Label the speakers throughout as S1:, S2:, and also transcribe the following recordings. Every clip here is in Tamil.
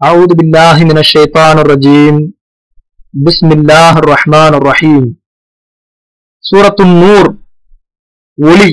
S1: أعوذ بالله من الشيطان الرجيم بسم الله الرحمن الرحيم சூரத்துன் நூர் ஒளி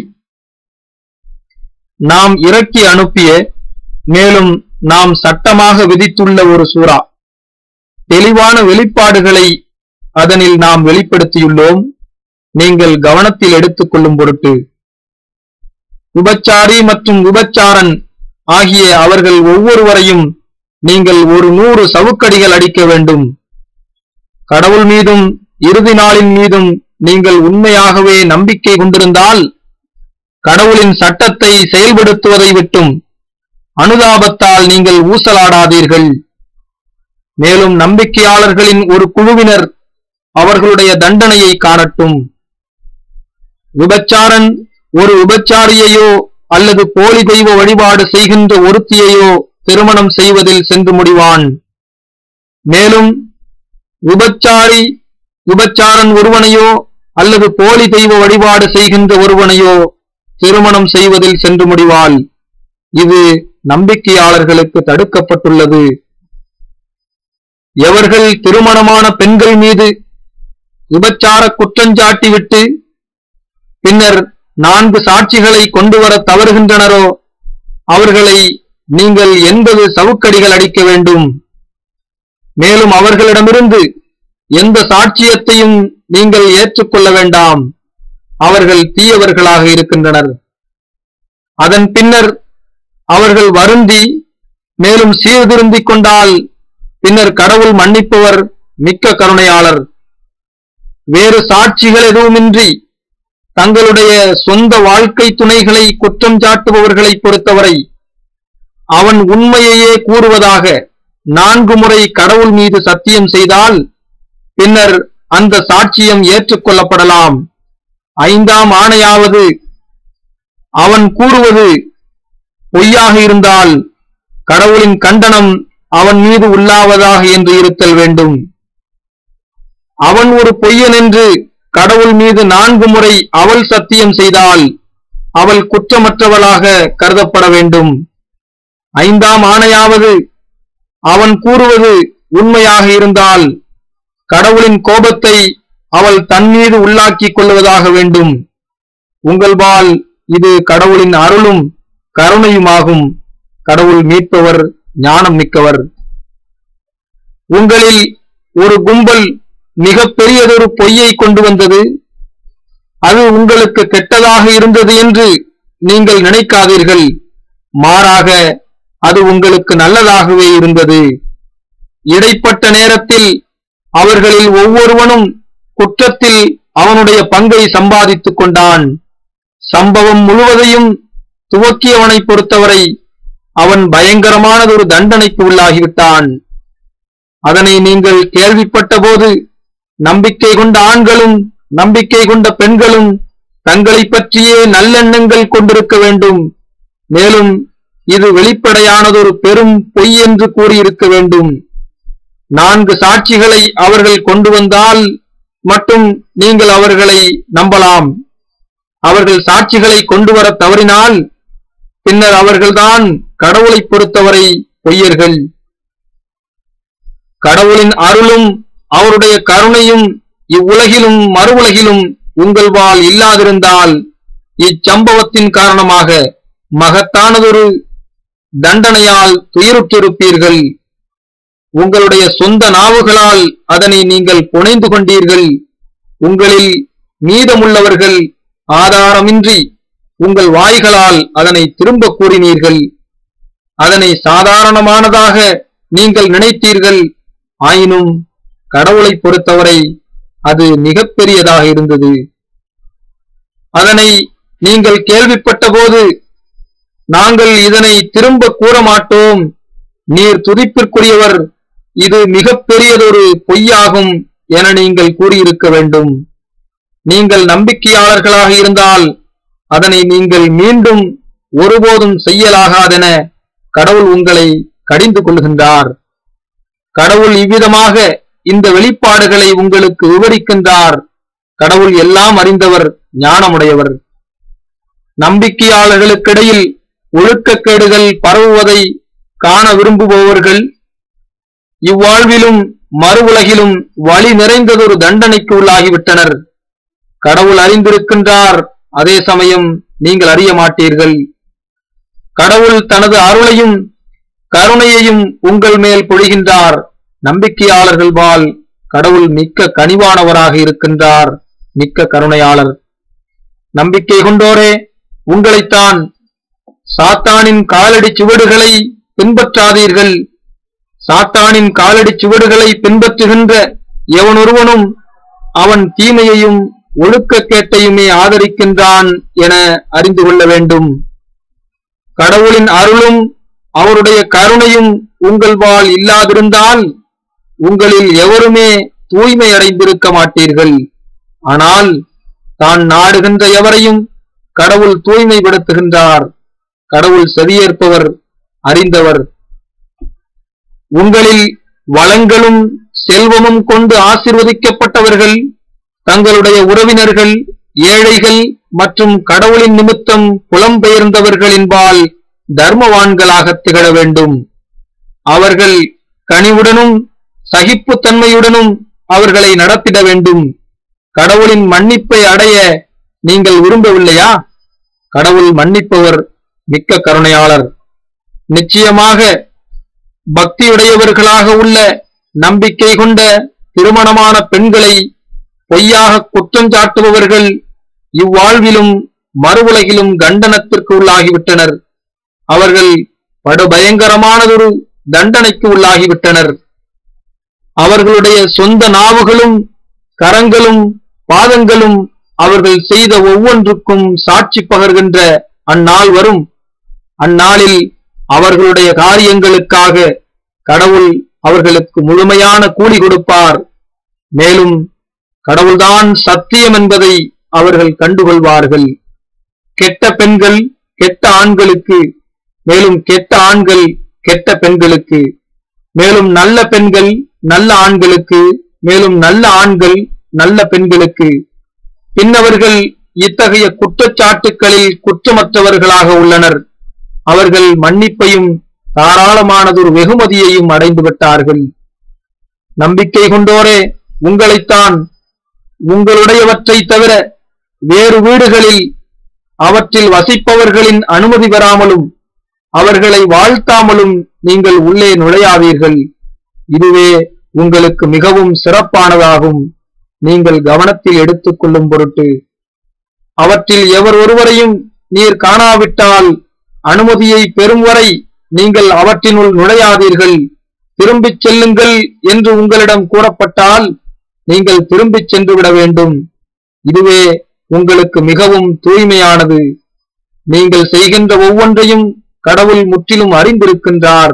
S1: நாம் இறக்கி அனுப்பிய மேலும் நாம் சட்டமாக விதித்துள்ள ஒரு சூரா தெளிவான வெளிப்பாடுகளை அதனில் நாம் வெளிப்படுத்தியுள்ளோம் நீங்கள் கவனத்தில் எடுத்துக் கொள்ளும் பொருட்டு விபச்சாரி மற்றும் விபச்சாரன் ஆகிய அவர்கள் ஒவ்வொருவரையும் நீங்கள் ஒரு நூறு சவுக்கடிகள் அடிக்க வேண்டும் கடவுள் மீதும் இறுதி நாளின் மீதும் நீங்கள் உண்மையாகவே நம்பிக்கை கொண்டிருந்தால் கடவுளின் சட்டத்தை செயல்படுத்துவதை விட்டும் அனுதாபத்தால் நீங்கள் ஊசலாடாதீர்கள் மேலும் நம்பிக்கையாளர்களின் ஒரு குழுவினர் அவர்களுடைய தண்டனையை காணட்டும் விபச்சாரன் ஒரு விபச்சாரியையோ அல்லது போலி தெய்வ வழிபாடு செய்கின்ற ஒருத்தியையோ திருமணம் செய்வதில் சென்று முடிவான் மேலும் விபச்சாரி விபச்சாரன் ஒருவனையோ அல்லது போலி தெய்வ வழிபாடு செய்கின்ற ஒருவனையோ திருமணம் செய்வதில் சென்று முடிவாள் இது நம்பிக்கையாளர்களுக்கு தடுக்கப்பட்டுள்ளது எவர்கள் திருமணமான பெண்கள் மீது விபச்சார குற்றஞ்சாட்டிவிட்டு பின்னர் நான்கு சாட்சிகளை கொண்டு வர தவறுகின்றனரோ அவர்களை நீங்கள் எண்பது சவுக்கடிகள் அடிக்க வேண்டும் மேலும் அவர்களிடமிருந்து எந்த சாட்சியத்தையும் நீங்கள் ஏற்றுக்கொள்ள வேண்டாம் அவர்கள் தீயவர்களாக இருக்கின்றனர் அதன் பின்னர் அவர்கள் வருந்தி மேலும் சீர்திருந்திக் கொண்டால் பின்னர் கடவுள் மன்னிப்பவர் மிக்க கருணையாளர் வேறு சாட்சிகள் எதுவுமின்றி தங்களுடைய சொந்த வாழ்க்கை துணைகளை குற்றம் சாட்டுபவர்களை பொறுத்தவரை அவன் உண்மையையே கூறுவதாக நான்கு முறை கடவுள் மீது சத்தியம் செய்தால் பின்னர் அந்த சாட்சியம் ஏற்றுக்கொள்ளப்படலாம் ஐந்தாம் ஆணையாவது அவன் கூறுவது பொய்யாக இருந்தால் கடவுளின் கண்டனம் அவன் மீது உள்ளாவதாக என்று இருத்தல் வேண்டும் அவன் ஒரு பொய்யன் என்று கடவுள் மீது நான்கு முறை அவள் சத்தியம் செய்தால் அவள் குற்றமற்றவளாக கருதப்பட வேண்டும் ஐந்தாம் ஆணையாவது அவன் கூறுவது உண்மையாக இருந்தால் கடவுளின் கோபத்தை அவள் தன் மீது உள்ளாக்கிக் கொள்வதாக வேண்டும் உங்கள்பால் இது கடவுளின் அருளும் கருணையுமாகும் கடவுள் மீட்பவர் ஞானம் மிக்கவர் உங்களில் ஒரு கும்பல் மிக பெரியதொரு பொய்யை கொண்டு வந்தது அது உங்களுக்கு கெட்டதாக இருந்தது என்று நீங்கள் நினைக்காதீர்கள் மாறாக அது உங்களுக்கு நல்லதாகவே இருந்தது இடைப்பட்ட நேரத்தில் அவர்களில் ஒவ்வொருவனும் குற்றத்தில் அவனுடைய பங்கை சம்பாதித்துக் கொண்டான் சம்பவம் முழுவதையும் துவக்கியவனை பொறுத்தவரை அவன் பயங்கரமானதொரு தண்டனைக்கு உள்ளாகிவிட்டான் அதனை நீங்கள் கேள்விப்பட்ட போது நம்பிக்கை கொண்ட ஆண்களும் நம்பிக்கை கொண்ட பெண்களும் தங்களை பற்றியே நல்லெண்ணங்கள் கொண்டிருக்க வேண்டும் மேலும் இது வெளிப்படையானதொரு பெரும் பொய் என்று கூறியிருக்க வேண்டும் நான்கு சாட்சிகளை அவர்கள் கொண்டு வந்தால் மட்டும் நீங்கள் அவர்களை நம்பலாம் அவர்கள் சாட்சிகளை கொண்டு வர தவறினால் பின்னர் அவர்கள்தான் கடவுளை பொறுத்தவரை பொய்யர்கள் கடவுளின் அருளும் அவருடைய கருணையும் இவ்வுலகிலும் மறுவுலகிலும் உங்கள் வாழ் இல்லாதிருந்தால் இச்சம்பவத்தின் காரணமாக மகத்தானதொரு தண்டனையால் துயருற்றிருப்பீர்கள் உங்களுடைய சொந்த நாவுகளால் அதனை நீங்கள் புனைந்து கொண்டீர்கள் உங்களில் மீதமுள்ளவர்கள் ஆதாரமின்றி உங்கள் வாய்களால் அதனை திரும்ப கூறினீர்கள் அதனை சாதாரணமானதாக நீங்கள் நினைத்தீர்கள் ஆயினும் கடவுளை பொறுத்தவரை அது மிகப்பெரியதாக இருந்தது அதனை நீங்கள் கேள்விப்பட்ட போது நாங்கள் இதனை திரும்ப கூற மாட்டோம் நீர் துதிப்பிற்குரியவர் இது மிகப்பெரியதொரு பொய்யாகும் என நீங்கள் கூறியிருக்க வேண்டும் நீங்கள் நம்பிக்கையாளர்களாக இருந்தால் அதனை நீங்கள் மீண்டும் ஒருபோதும் செய்யலாகாதென கடவுள் உங்களை கடிந்து கொள்கின்றார் கடவுள் இவ்விதமாக இந்த வெளிப்பாடுகளை உங்களுக்கு விவரிக்கின்றார் கடவுள் எல்லாம் அறிந்தவர் ஞானமுடையவர் நம்பிக்கையாளர்களுக்கிடையில் ஒழுக்கக்கேடுகள் பரவுவதை காண விரும்புபவர்கள் இவ்வாழ்விலும் மறு உலகிலும் வழி நிறைந்ததொரு தண்டனைக்கு உள்ளாகிவிட்டனர் கடவுள் அறிந்திருக்கின்றார் அதே சமயம் நீங்கள் அறிய மாட்டீர்கள் கடவுள் தனது அருளையும் கருணையையும் உங்கள் மேல் பொழிகின்றார் நம்பிக்கையாளர்கள் வாழ் கடவுள் மிக்க கனிவானவராக இருக்கின்றார் மிக்க கருணையாளர் நம்பிக்கை கொண்டோரே உங்களைத்தான் சாத்தானின் காலடி சுவடுகளை பின்பற்றாதீர்கள் சாத்தானின் காலடி சுவடுகளை பின்பற்றுகின்ற எவனொருவனும் அவன் தீமையையும் ஒழுக்கக்கேட்டையுமே ஆதரிக்கின்றான் என அறிந்து கொள்ள வேண்டும் கடவுளின் அருளும் அவருடைய கருணையும் உங்கள் வாழ் இல்லாதிருந்தால் உங்களில் எவருமே தூய்மை அடைந்திருக்க மாட்டீர்கள் ஆனால் தான் நாடுகின்ற எவரையும் கடவுள் தூய்மைப்படுத்துகின்றார் கடவுள் செவியேற்பவர் அறிந்தவர் உங்களில் வளங்களும் செல்வமும் கொண்டு ஆசிர்வதிக்கப்பட்டவர்கள் தங்களுடைய உறவினர்கள் ஏழைகள் மற்றும் கடவுளின் நிமித்தம் புலம்பெயர்ந்தவர்களின்பால் தர்மவான்களாக திகழ வேண்டும் அவர்கள் கனிவுடனும் சகிப்புத்தன்மையுடனும் அவர்களை நடத்திட வேண்டும் கடவுளின் மன்னிப்பை அடைய நீங்கள் விரும்பவில்லையா கடவுள் மன்னிப்பவர் மிக்க கருணையாளர் நிச்சயமாக பக்தியுடையவர்களாக உள்ள நம்பிக்கை கொண்ட திருமணமான பெண்களை பொய்யாக குற்றஞ்சாட்டுபவர்கள் இவ்வாழ்விலும் மறு உலகிலும் கண்டனத்திற்கு உள்ளாகிவிட்டனர் அவர்கள் படுபயங்கரமானதொரு தண்டனைக்கு உள்ளாகிவிட்டனர் அவர்களுடைய சொந்த நாவுகளும் கரங்களும் பாதங்களும் அவர்கள் செய்த ஒவ்வொன்றுக்கும் சாட்சி பகர்கின்ற அந்நாள் வரும் அந்நாளில் அவர்களுடைய காரியங்களுக்காக கடவுள் அவர்களுக்கு முழுமையான கூலி கொடுப்பார் மேலும் கடவுள்தான் சத்தியம் என்பதை அவர்கள் கண்டுகொள்வார்கள் கெட்ட பெண்கள் கெட்ட ஆண்களுக்கு மேலும் கெட்ட ஆண்கள் கெட்ட பெண்களுக்கு மேலும் நல்ல பெண்கள் நல்ல ஆண்களுக்கு மேலும் நல்ல ஆண்கள் நல்ல பெண்களுக்கு பின்னவர்கள் இத்தகைய குற்றச்சாட்டுக்களில் குற்றமற்றவர்களாக உள்ளனர் அவர்கள் மன்னிப்பையும் தாராளமானதொரு வெகுமதியையும் அடைந்து விட்டார்கள் நம்பிக்கை கொண்டோரே உங்களைத்தான் உங்களுடையவற்றை தவிர வேறு வீடுகளில் அவற்றில் வசிப்பவர்களின் அனுமதி பெறாமலும் அவர்களை வாழ்த்தாமலும் நீங்கள் உள்ளே நுழையாதீர்கள் இதுவே உங்களுக்கு மிகவும் சிறப்பானதாகும் நீங்கள் கவனத்தில் எடுத்துக் கொள்ளும் பொருட்டு அவற்றில் எவர் ஒருவரையும் நீர் காணாவிட்டால் அனுமதியை பெறும் வரை நீங்கள் அவற்றினுள் நுழையாதீர்கள் திரும்பிச் செல்லுங்கள் என்று உங்களிடம் கூறப்பட்டால் நீங்கள் திரும்பிச் சென்று விட வேண்டும் இதுவே உங்களுக்கு மிகவும் தூய்மையானது நீங்கள் செய்கின்ற ஒவ்வொன்றையும் கடவுள் முற்றிலும் அறிந்திருக்கின்றார்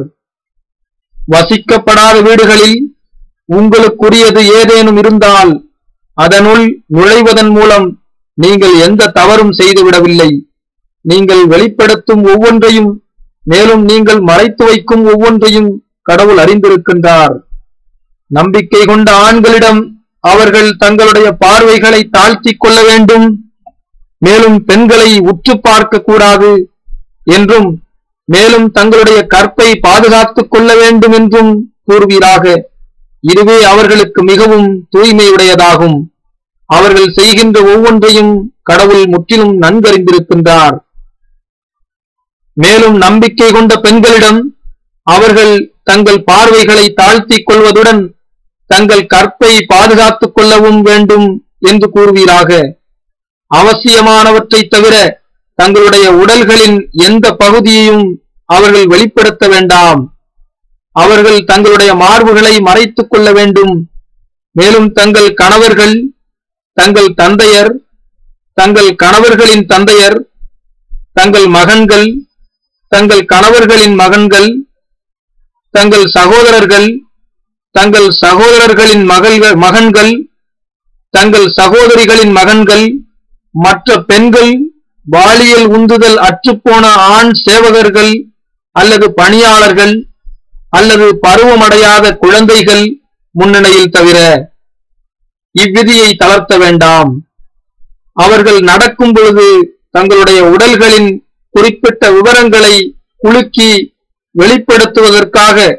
S1: வசிக்கப்படாத வீடுகளில் உங்களுக்குரியது ஏதேனும் இருந்தால் அதனுள் நுழைவதன் மூலம் நீங்கள் எந்த தவறும் செய்துவிடவில்லை நீங்கள் வெளிப்படுத்தும் ஒவ்வொன்றையும் மேலும் நீங்கள் மறைத்து வைக்கும் ஒவ்வொன்றையும் கடவுள் அறிந்திருக்கின்றார் நம்பிக்கை கொண்ட ஆண்களிடம் அவர்கள் தங்களுடைய பார்வைகளை தாழ்த்திக் கொள்ள வேண்டும் மேலும் பெண்களை உற்று பார்க்க கூடாது என்றும் மேலும் தங்களுடைய கற்பை பாதுகாத்துக் கொள்ள வேண்டும் என்றும் கூறுவீராக இதுவே அவர்களுக்கு மிகவும் தூய்மையுடையதாகும் அவர்கள் செய்கின்ற ஒவ்வொன்றையும் கடவுள் முற்றிலும் நன்கறிந்திருக்கின்றார் மேலும் நம்பிக்கை கொண்ட பெண்களிடம் அவர்கள் தங்கள் பார்வைகளை தாழ்த்திக் கொள்வதுடன் தங்கள் கற்பை பாதுகாத்துக் கொள்ளவும் வேண்டும் என்று கூறுவீராக அவசியமானவற்றை தவிர தங்களுடைய உடல்களின் எந்த பகுதியையும் அவர்கள் வெளிப்படுத்த வேண்டாம் அவர்கள் தங்களுடைய மார்புகளை மறைத்துக் கொள்ள வேண்டும் மேலும் தங்கள் கணவர்கள் தங்கள் தந்தையர் தங்கள் கணவர்களின் தந்தையர் தங்கள் மகன்கள் தங்கள் கணவர்களின் மகன்கள் தங்கள் சகோதரர்கள் தங்கள் சகோதரர்களின் மகள்கள் மகன்கள் தங்கள் சகோதரிகளின் மகன்கள் மற்ற பெண்கள் பாலியல் உந்துதல் அற்றுப்போன ஆண் சேவகர்கள் அல்லது பணியாளர்கள் அல்லது பருவமடையாத குழந்தைகள் முன்னணியில் தவிர இவ்விதியை தளர்த்த வேண்டாம் அவர்கள் நடக்கும் பொழுது தங்களுடைய உடல்களின் குறிப்பிட்ட விவரங்களை குலுக்கி வெளிப்படுத்துவதற்காக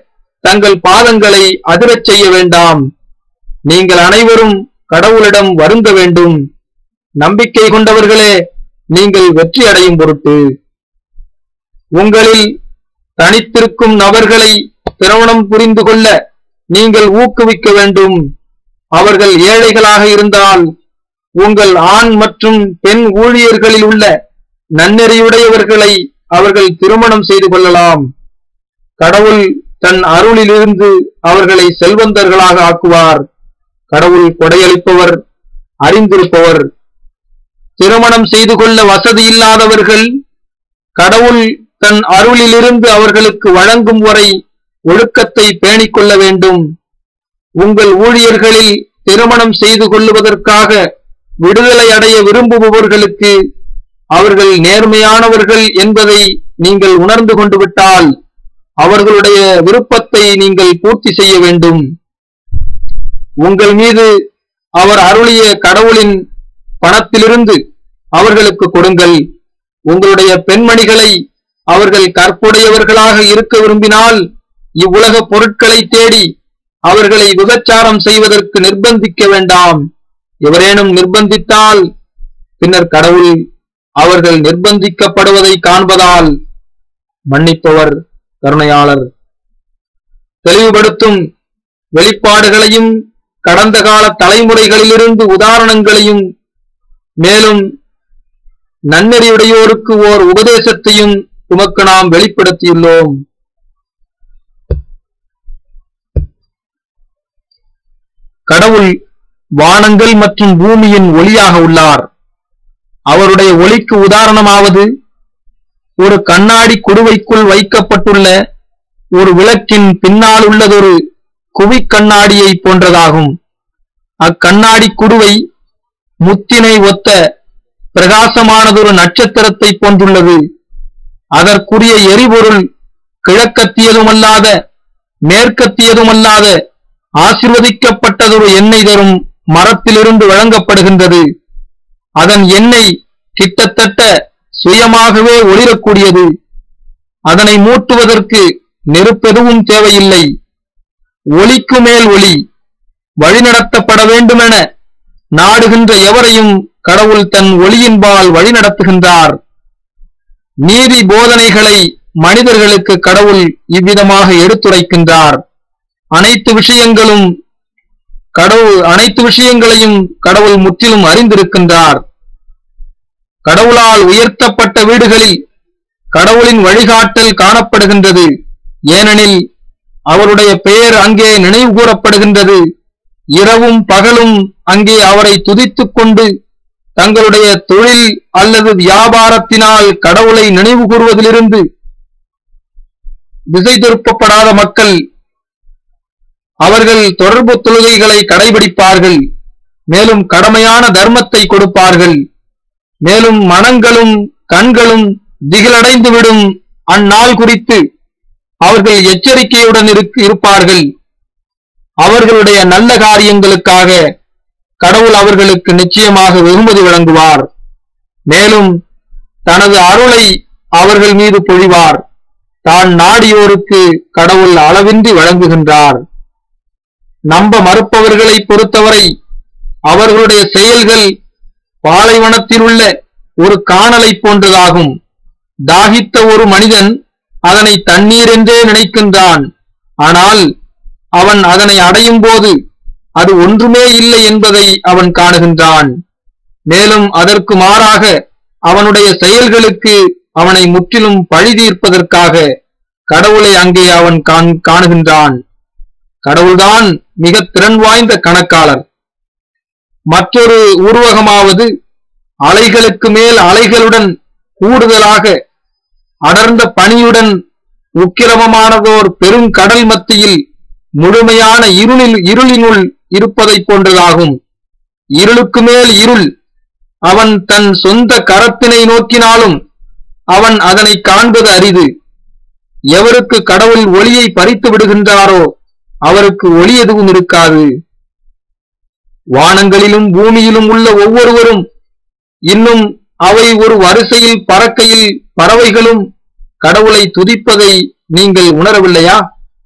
S1: தங்கள் பாதங்களை அதிரச் செய்ய வேண்டாம் நீங்கள் அனைவரும் கடவுளிடம் வருந்த வேண்டும் நம்பிக்கை கொண்டவர்களே நீங்கள் வெற்றி அடையும் பொருட்டு உங்களில் தனித்திருக்கும் நபர்களை திருமணம் புரிந்து கொள்ள நீங்கள் ஊக்குவிக்க வேண்டும் அவர்கள் ஏழைகளாக இருந்தால் உங்கள் ஆண் மற்றும் பெண் ஊழியர்களில் உள்ள நன்னெறியுடையவர்களை அவர்கள் திருமணம் செய்து கொள்ளலாம் கடவுள் தன் அருளிலிருந்து அவர்களை செல்வந்தர்களாக ஆக்குவார் கடவுள் கொடையளிப்பவர் அறிந்திருப்பவர் திருமணம் செய்து கொள்ள வசதி இல்லாதவர்கள் கடவுள் தன் அருளிலிருந்து அவர்களுக்கு வழங்கும் வரை ஒழுக்கத்தை பேணிக் கொள்ள வேண்டும் உங்கள் ஊழியர்களில் திருமணம் செய்து கொள்ளுவதற்காக விடுதலை அடைய விரும்புபவர்களுக்கு அவர்கள் நேர்மையானவர்கள் என்பதை நீங்கள் உணர்ந்து கொண்டு விட்டால் அவர்களுடைய விருப்பத்தை நீங்கள் பூர்த்தி செய்ய வேண்டும் உங்கள் மீது அவர் அருளிய கடவுளின் பணத்திலிருந்து அவர்களுக்கு கொடுங்கள் உங்களுடைய பெண்மணிகளை அவர்கள் கற்புடையவர்களாக இருக்க விரும்பினால் இவ்வுலக பொருட்களை தேடி அவர்களை விபச்சாரம் செய்வதற்கு நிர்பந்திக்க வேண்டாம் எவரேனும் நிர்பந்தித்தால் பின்னர் கடவுள் அவர்கள் நிர்பந்திக்கப்படுவதை காண்பதால் மன்னிப்பவர் கருணையாளர் தெளிவுபடுத்தும் வெளிப்பாடுகளையும் கடந்த கால தலைமுறைகளிலிருந்து உதாரணங்களையும் மேலும் நன்னெறியுடையோருக்கு ஓர் உபதேசத்தையும் உமக்கு நாம் வெளிப்படுத்தியுள்ளோம் கடவுள் வானங்கள் மற்றும் பூமியின் ஒளியாக உள்ளார் அவருடைய ஒளிக்கு உதாரணமாவது ஒரு கண்ணாடி குடுவைக்குள் வைக்கப்பட்டுள்ள ஒரு விளக்கின் பின்னால் உள்ளதொரு குவிக் கண்ணாடியை போன்றதாகும் அக்கண்ணாடி குடுவை முத்தினை ஒத்த பிரகாசமானதொரு நட்சத்திரத்தை போன்றுள்ளது அதற்குரிய எரிபொருள் கிழக்கத்தியதுமல்லாத மேற்கத்தியதுமல்லாத ஆசிர்வதிக்கப்பட்டதொரு எண்ணெய் தரும் மரத்திலிருந்து வழங்கப்படுகின்றது அதன் எண்ணெய் கிட்டத்தட்ட சுயமாகவே ஒளிரக்கூடியது அதனை மூட்டுவதற்கு நெருப்பெதுவும் தேவையில்லை ஒளிக்கு மேல் ஒளி வழிநடத்தப்பட வேண்டுமென நாடுகின்ற எவரையும் கடவுள் தன் ஒளியின்பால் வழிநடத்துகின்றார் நீதி போதனைகளை மனிதர்களுக்கு கடவுள் இவ்விதமாக எடுத்துரைக்கின்றார் அனைத்து விஷயங்களும் கடவுள் அனைத்து விஷயங்களையும் கடவுள் முற்றிலும் அறிந்திருக்கின்றார் கடவுளால் உயர்த்தப்பட்ட வீடுகளில் கடவுளின் வழிகாட்டல் காணப்படுகின்றது ஏனெனில் அவருடைய பெயர் அங்கே நினைவு கூறப்படுகின்றது இரவும் பகலும் அங்கே அவரை துதித்துக் கொண்டு தங்களுடைய தொழில் அல்லது வியாபாரத்தினால் கடவுளை நினைவு கூறுவதிலிருந்து திசை திருப்பப்படாத மக்கள் அவர்கள் தொடர்பு தொழுகைகளை கடைபிடிப்பார்கள் மேலும் கடமையான தர்மத்தை கொடுப்பார்கள் மேலும் மனங்களும் கண்களும் திகிலடைந்து விடும் அந்நாள் குறித்து அவர்கள் எச்சரிக்கையுடன் இருக்கு- இருப்பார்கள் அவர்களுடைய நல்ல காரியங்களுக்காக கடவுள் அவர்களுக்கு நிச்சயமாக வெகுமதி வழங்குவார் மேலும் தனது அருளை அவர்கள் மீது பொழிவார் தான் நாடியோருக்கு கடவுள் அளவின்றி வழங்குகின்றார் நம்ப மறுப்பவர்களை பொறுத்தவரை அவர்களுடைய செயல்கள் பாலைவனத்தில் உள்ள ஒரு காணலை போன்றதாகும் தாகித்த ஒரு மனிதன் அதனை தண்ணீர் என்றே நினைக்கின்றான் ஆனால் அவன் அதனை அடையும் போது அது ஒன்றுமே இல்லை என்பதை அவன் காணுகின்றான் மேலும் அதற்கு மாறாக அவனுடைய செயல்களுக்கு அவனை முற்றிலும் பழி தீர்ப்பதற்காக கடவுளை அங்கே அவன் காண்- காணுகின்றான் கடவுள்தான் மிக திறன் வாய்ந்த கணக்காளர் மற்றொரு உருவகமாவது அலைகளுக்கு மேல் அலைகளுடன் கூடுதலாக அடர்ந்த பனியுடன் உக்கிரமமானதோர் பெருங்கடல் மத்தியில் முழுமையான இருளில் இருளினுள் இருப்பதைப் போன்றதாகும் இருளுக்கு மேல் இருள் அவன் தன் சொந்த கரத்தினை நோக்கினாலும் அவன் அதனை காண்பது அரிது எவருக்கு கடவுள் ஒளியை பறித்து விடுகின்றாரோ அவருக்கு ஒளி எதுவும் இருக்காது வானங்களிலும் பூமியிலும் உள்ள ஒவ்வொருவரும் இன்னும் அவை ஒரு வரிசையில் பறக்கையில் பறவைகளும் கடவுளை துதிப்பதை நீங்கள் உணரவில்லையா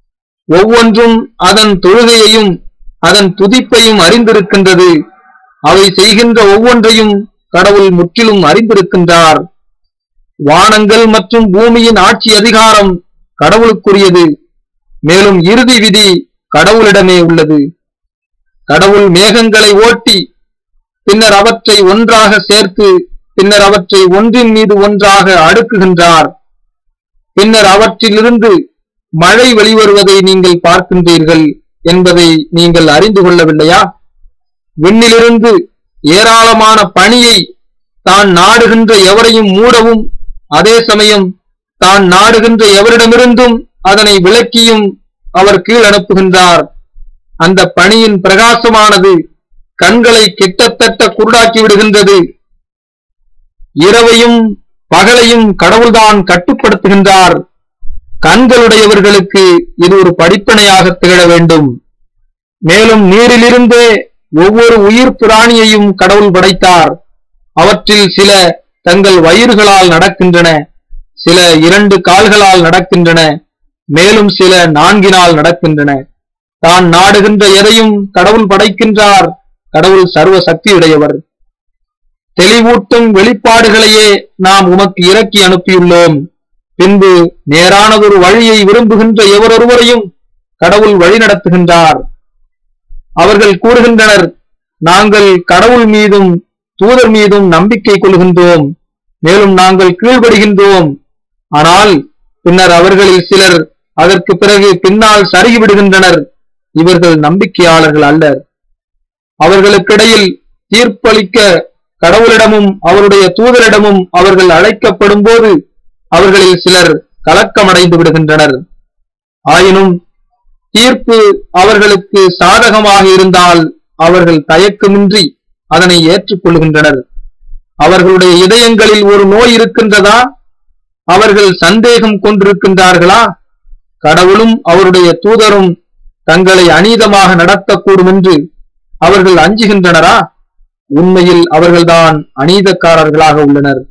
S1: ஒவ்வொன்றும் அதன் தொழுகையையும் அதன் துதிப்பையும் அறிந்திருக்கின்றது அவை செய்கின்ற ஒவ்வொன்றையும் கடவுள் முற்றிலும் அறிந்திருக்கின்றார் வானங்கள் மற்றும் பூமியின் ஆட்சி அதிகாரம் கடவுளுக்குரியது மேலும் இறுதி விதி கடவுளிடமே உள்ளது கடவுள் மேகங்களை ஓட்டி பின்னர் அவற்றை ஒன்றாக சேர்த்து பின்னர் அவற்றை ஒன்றின் மீது ஒன்றாக அடுக்குகின்றார் பின்னர் அவற்றிலிருந்து மழை வெளிவருவதை நீங்கள் பார்க்கின்றீர்கள் என்பதை நீங்கள் அறிந்து கொள்ளவில்லையா விண்ணிலிருந்து ஏராளமான பணியை தான் நாடுகின்ற எவரையும் மூடவும் அதே சமயம் தான் நாடுகின்ற எவரிடமிருந்தும் அதனை விலக்கியும் அவர் கீழ் அனுப்புகின்றார் அந்த பணியின் பிரகாசமானது கண்களை கிட்டத்தட்ட குருடாக்கி விடுகின்றது இரவையும் பகலையும் கடவுள்தான் கட்டுப்படுத்துகின்றார் கண்களுடையவர்களுக்கு இது ஒரு படிப்பனையாக திகழ வேண்டும் மேலும் நீரிலிருந்தே ஒவ்வொரு உயிர் பிராணியையும் கடவுள் படைத்தார் அவற்றில் சில தங்கள் வயிறுகளால் நடக்கின்றன சில இரண்டு கால்களால் நடக்கின்றன மேலும் சில நான்கினால் நடக்கின்றன தான் நாடுகின்ற எதையும் கடவுள் படைக்கின்றார் கடவுள் சர்வ சக்தியுடையவர் தெளிவூட்டும் வெளிப்பாடுகளையே நாம் உமக்கு இறக்கி அனுப்பியுள்ளோம் பின்பு நேரானதொரு வழியை விரும்புகின்ற எவரொருவரையும் கடவுள் வழிநடத்துகின்றார் அவர்கள் கூறுகின்றனர் நாங்கள் கடவுள் மீதும் தூதர் மீதும் நம்பிக்கை கொள்கின்றோம் மேலும் நாங்கள் கீழ்படுகின்றோம் ஆனால் பின்னர் அவர்களில் சிலர் அதற்கு பிறகு பின்னால் சருகிவிடுகின்றனர் இவர்கள் நம்பிக்கையாளர்கள் அல்லர் அவர்களுக்கிடையில் தீர்ப்பளிக்க கடவுளிடமும் அவருடைய தூதரிடமும் அவர்கள் அழைக்கப்படும் போது அவர்களில் சிலர் கலக்கமடைந்து விடுகின்றனர் ஆயினும் தீர்ப்பு அவர்களுக்கு சாதகமாக இருந்தால் அவர்கள் தயக்கமின்றி அதனை ஏற்றுக்கொள்கின்றனர் அவர்களுடைய இதயங்களில் ஒரு நோய் இருக்கின்றதா அவர்கள் சந்தேகம் கொண்டிருக்கின்றார்களா கடவுளும் அவருடைய தூதரும் தங்களை அநீதமாக நடத்தக்கூடும் என்று அவர்கள் அஞ்சுகின்றனரா உண்மையில் அவர்கள்தான் அநீதக்காரர்களாக உள்ளனர்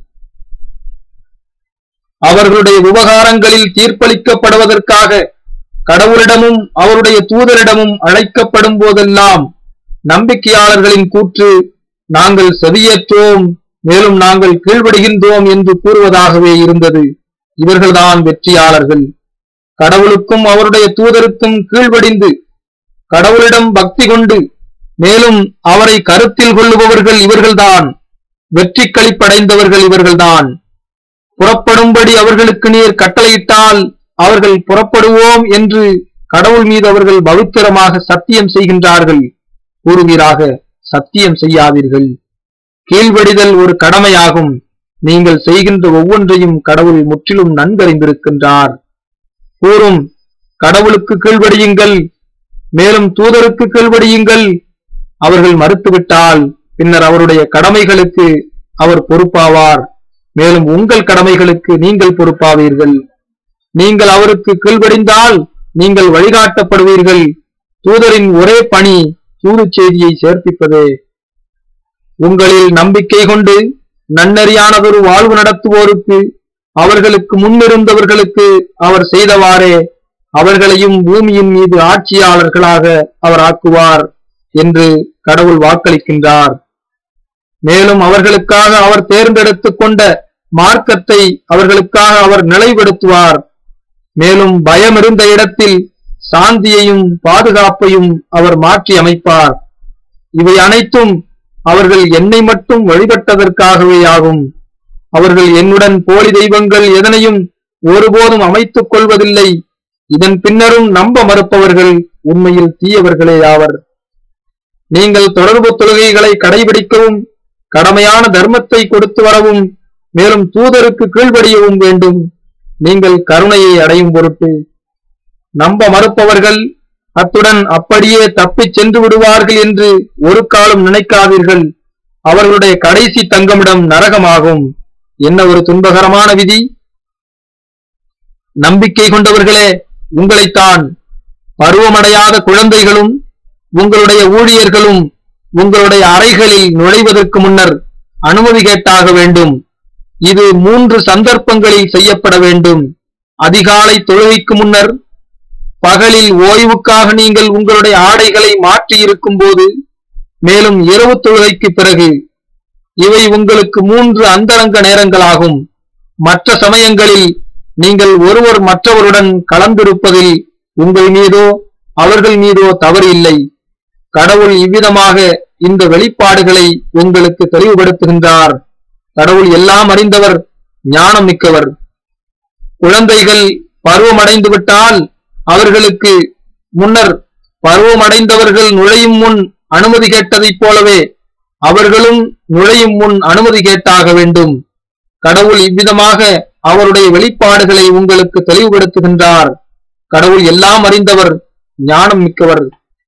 S1: அவர்களுடைய விவகாரங்களில் தீர்ப்பளிக்கப்படுவதற்காக கடவுளிடமும் அவருடைய தூதரிடமும் அழைக்கப்படும் போதெல்லாம் நம்பிக்கையாளர்களின் கூற்று நாங்கள் செவியேற்றோம் மேலும் நாங்கள் கீழ்ப்படுகின்றோம் என்று கூறுவதாகவே இருந்தது இவர்கள்தான் வெற்றியாளர்கள் கடவுளுக்கும் அவருடைய தூதருக்கும் கீழ்ப்படிந்து கடவுளிடம் பக்தி கொண்டு மேலும் அவரை கருத்தில் கொள்ளுபவர்கள் இவர்கள்தான் வெற்றி களிப்படைந்தவர்கள் இவர்கள்தான் புறப்படும்படி அவர்களுக்கு நீர் கட்டளையிட்டால் அவர்கள் புறப்படுவோம் என்று கடவுள் மீது அவர்கள் பவித்திரமாக சத்தியம் செய்கின்றார்கள் கூறுவீராக சத்தியம் செய்யாதீர்கள் கீழ்வடிதல் ஒரு கடமையாகும் நீங்கள் செய்கின்ற ஒவ்வொன்றையும் கடவுள் முற்றிலும் நன்கறிந்திருக்கின்றார் கூறும் கடவுளுக்கு கீழ்வடியுங்கள் மேலும் தூதருக்கு கீழ்வடியுங்கள் அவர்கள் மறுத்துவிட்டால் பின்னர் அவருடைய கடமைகளுக்கு அவர் பொறுப்பாவார் மேலும் உங்கள் கடமைகளுக்கு நீங்கள் பொறுப்பாவீர்கள் நீங்கள் அவருக்கு கீழ்வடிந்தால் நீங்கள் வழிகாட்டப்படுவீர்கள் தூதரின் ஒரே பணி தூது செய்தியை சேர்ப்பிப்பதே உங்களில் நம்பிக்கை கொண்டு நன்னறியானதொரு வாழ்வு நடத்துவோருக்கு அவர்களுக்கு முன்னிருந்தவர்களுக்கு அவர் செய்தவாறே அவர்களையும் பூமியின் மீது ஆட்சியாளர்களாக அவர் ஆக்குவார் என்று கடவுள் வாக்களிக்கின்றார் மேலும் அவர்களுக்காக அவர் தேர்ந்தெடுத்துக் கொண்ட மார்க்கத்தை அவர்களுக்காக அவர் நிலைப்படுத்துவார் மேலும் பயம் இருந்த இடத்தில் சாந்தியையும் பாதுகாப்பையும் அவர் மாற்றி அமைப்பார் இவை அனைத்தும் அவர்கள் என்னை மட்டும் வழிபட்டதற்காகவே ஆகும் அவர்கள் என்னுடன் போலி தெய்வங்கள் எதனையும் ஒருபோதும் அமைத்துக் கொள்வதில்லை இதன் பின்னரும் நம்ப மறுப்பவர்கள் உண்மையில் தீயவர்களே ஆவர் நீங்கள் தொடர்பு தொழுகைகளை கடைபிடிக்கவும் கடமையான தர்மத்தை கொடுத்து வரவும் மேலும் தூதருக்கு கீழ்ப்படியவும் வேண்டும் நீங்கள் கருணையை அடையும் பொருட்டு நம்ப மறுப்பவர்கள் அத்துடன் அப்படியே தப்பிச் சென்று விடுவார்கள் என்று ஒரு காலம் நினைக்காதீர்கள் அவர்களுடைய கடைசி தங்கமிடம் நரகமாகும் என்ன ஒரு துன்பகரமான விதி நம்பிக்கை கொண்டவர்களே உங்களைத்தான் பருவமடையாத குழந்தைகளும் உங்களுடைய ஊழியர்களும் உங்களுடைய அறைகளில் நுழைவதற்கு முன்னர் அனுமதி கேட்டாக வேண்டும் இது மூன்று சந்தர்ப்பங்களில் செய்யப்பட வேண்டும் அதிகாலை தொழுகைக்கு முன்னர் பகலில் ஓய்வுக்காக நீங்கள் உங்களுடைய ஆடைகளை மாற்றி இருக்கும் போது மேலும் இரவு தொழுகைக்கு பிறகு இவை உங்களுக்கு மூன்று அந்தரங்க நேரங்களாகும் மற்ற சமயங்களில் நீங்கள் ஒருவர் மற்றவருடன் கலந்திருப்பதில் உங்கள் மீதோ அவர்கள் மீதோ தவறு இல்லை கடவுள் இவ்விதமாக இந்த வெளிப்பாடுகளை உங்களுக்கு தெளிவுபடுத்துகின்றார் கடவுள் எல்லாம் அறிந்தவர் ஞானம் மிக்கவர் குழந்தைகள் பருவமடைந்து விட்டால் அவர்களுக்கு முன்னர் பருவமடைந்தவர்கள் நுழையும் முன் அனுமதி கேட்டதைப் போலவே அவர்களும் நுழையும் முன் அனுமதி கேட்டாக வேண்டும் கடவுள் இவ்விதமாக அவருடைய வெளிப்பாடுகளை உங்களுக்கு தெளிவுபடுத்துகின்றார் கடவுள் எல்லாம் அறிந்தவர் ஞானம் மிக்கவர்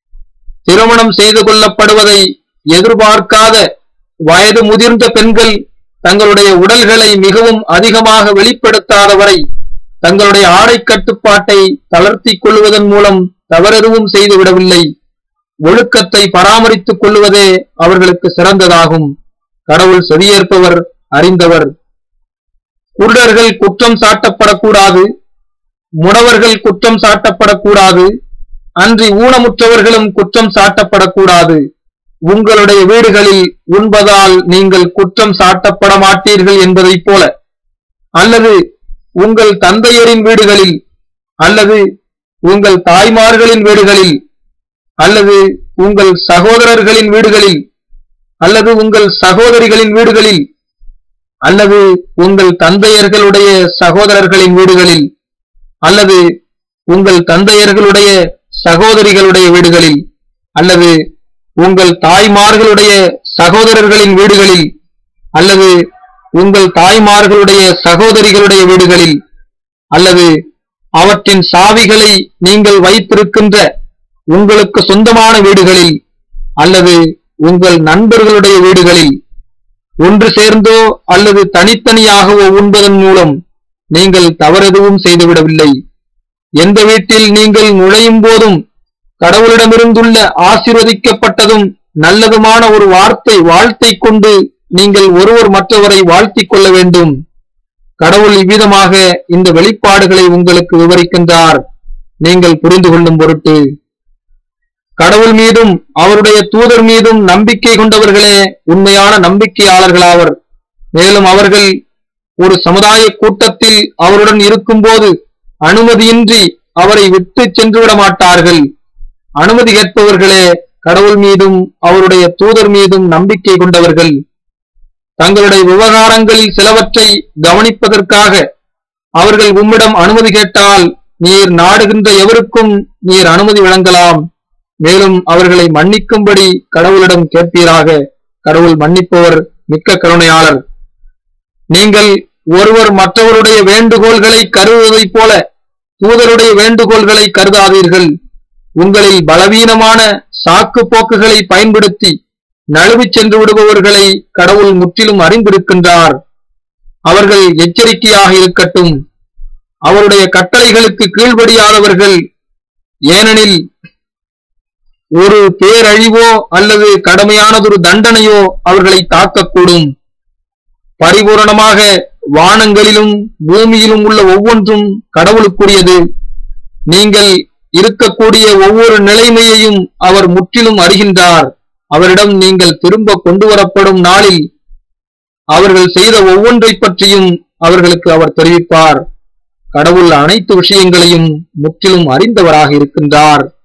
S1: திருமணம் செய்து கொள்ளப்படுவதை எதிர்பார்க்காத வயது முதிர்ந்த பெண்கள் தங்களுடைய உடல்களை மிகவும் அதிகமாக வெளிப்படுத்தாதவரை தங்களுடைய ஆடை கட்டுப்பாட்டை தளர்த்திக் கொள்வதன் மூலம் தவறெதுவும் செய்து விடவில்லை ஒழுக்கத்தை பராமரித்துக் கொள்வதே அவர்களுக்கு சிறந்ததாகும் கடவுள் செவியேற்பவர் அறிந்தவர் குருடர்கள் குற்றம் சாட்டப்படக்கூடாது முடவர்கள் குற்றம் சாட்டப்படக்கூடாது அன்றி ஊனமுற்றவர்களும் குற்றம் சாட்டப்படக்கூடாது உங்களுடைய வீடுகளில் உண்பதால் நீங்கள் குற்றம் சாட்டப்பட மாட்டீர்கள் என்பதைப் போல அல்லது உங்கள் தந்தையரின் வீடுகளில் அல்லது உங்கள் தாய்மார்களின் வீடுகளில் அல்லது உங்கள் சகோதரர்களின் வீடுகளில் அல்லது உங்கள் சகோதரிகளின் வீடுகளில் அல்லது உங்கள் தந்தையர்களுடைய சகோதரர்களின் வீடுகளில் அல்லது உங்கள் தந்தையர்களுடைய சகோதரிகளுடைய வீடுகளில் அல்லது உங்கள் தாய்மார்களுடைய சகோதரர்களின் வீடுகளில் அல்லது உங்கள் தாய்மார்களுடைய சகோதரிகளுடைய வீடுகளில் அல்லது அவற்றின் சாவிகளை நீங்கள் வைத்திருக்கின்ற உங்களுக்கு சொந்தமான வீடுகளில் அல்லது உங்கள் நண்பர்களுடைய வீடுகளில் ஒன்று சேர்ந்தோ அல்லது தனித்தனியாகவோ உண்பதன் மூலம் நீங்கள் தவறெதுவும் செய்துவிடவில்லை எந்த வீட்டில் நீங்கள் நுழையும் போதும் கடவுளிடமிருந்துள்ள ஆசீர்வதிக்கப்பட்டதும் நல்லதுமான ஒரு வார்த்தை வாழ்த்தை கொண்டு நீங்கள் ஒருவர் மற்றவரை வாழ்த்திக் கொள்ள வேண்டும் கடவுள் இவ்விதமாக இந்த வெளிப்பாடுகளை உங்களுக்கு விவரிக்கின்றார் நீங்கள் புரிந்து கொள்ளும் பொருட்டு கடவுள் மீதும் அவருடைய தூதர் மீதும் நம்பிக்கை கொண்டவர்களே உண்மையான நம்பிக்கையாளர்களாவர் மேலும் அவர்கள் ஒரு சமுதாய கூட்டத்தில் அவருடன் இருக்கும்போது அனுமதியின்றி அவரை விட்டு சென்று விட மாட்டார்கள் அனுமதி கேட்பவர்களே கடவுள் மீதும் அவருடைய தூதர் மீதும் நம்பிக்கை கொண்டவர்கள் தங்களுடைய விவகாரங்களில் சிலவற்றை கவனிப்பதற்காக அவர்கள் உம்மிடம் அனுமதி கேட்டால் நீர் நாடுகின்ற எவருக்கும் நீர் அனுமதி வழங்கலாம் மேலும் அவர்களை மன்னிக்கும்படி கடவுளிடம் கேட்பீராக கடவுள் மன்னிப்பவர் மிக்க கருணையாளர் நீங்கள் ஒருவர் மற்றவருடைய வேண்டுகோள்களை கருதுவதைப் போல தூதருடைய வேண்டுகோள்களை கருதாதீர்கள் உங்களில் பலவீனமான சாக்கு போக்குகளை பயன்படுத்தி நழுவிச் சென்று விடுபவர்களை கடவுள் முற்றிலும் அறிந்திருக்கின்றார் அவர்கள் எச்சரிக்கையாக இருக்கட்டும் அவருடைய கட்டளைகளுக்கு கீழ்ப்படியாதவர்கள் ஏனெனில் ஒரு பேரழிவோ அல்லது கடுமையானதொரு தண்டனையோ அவர்களை தாக்கக்கூடும் பரிபூரணமாக வானங்களிலும் பூமியிலும் உள்ள ஒவ்வொன்றும் கடவுளுக்குரியது நீங்கள் இருக்கக்கூடிய ஒவ்வொரு நிலைமையையும் அவர் முற்றிலும் அறிகின்றார் அவரிடம் நீங்கள் திரும்ப கொண்டு வரப்படும் நாளில் அவர்கள் செய்த ஒவ்வொன்றைப் பற்றியும் அவர்களுக்கு அவர் தெரிவிப்பார் கடவுள் அனைத்து விஷயங்களையும் முற்றிலும் அறிந்தவராக இருக்கின்றார்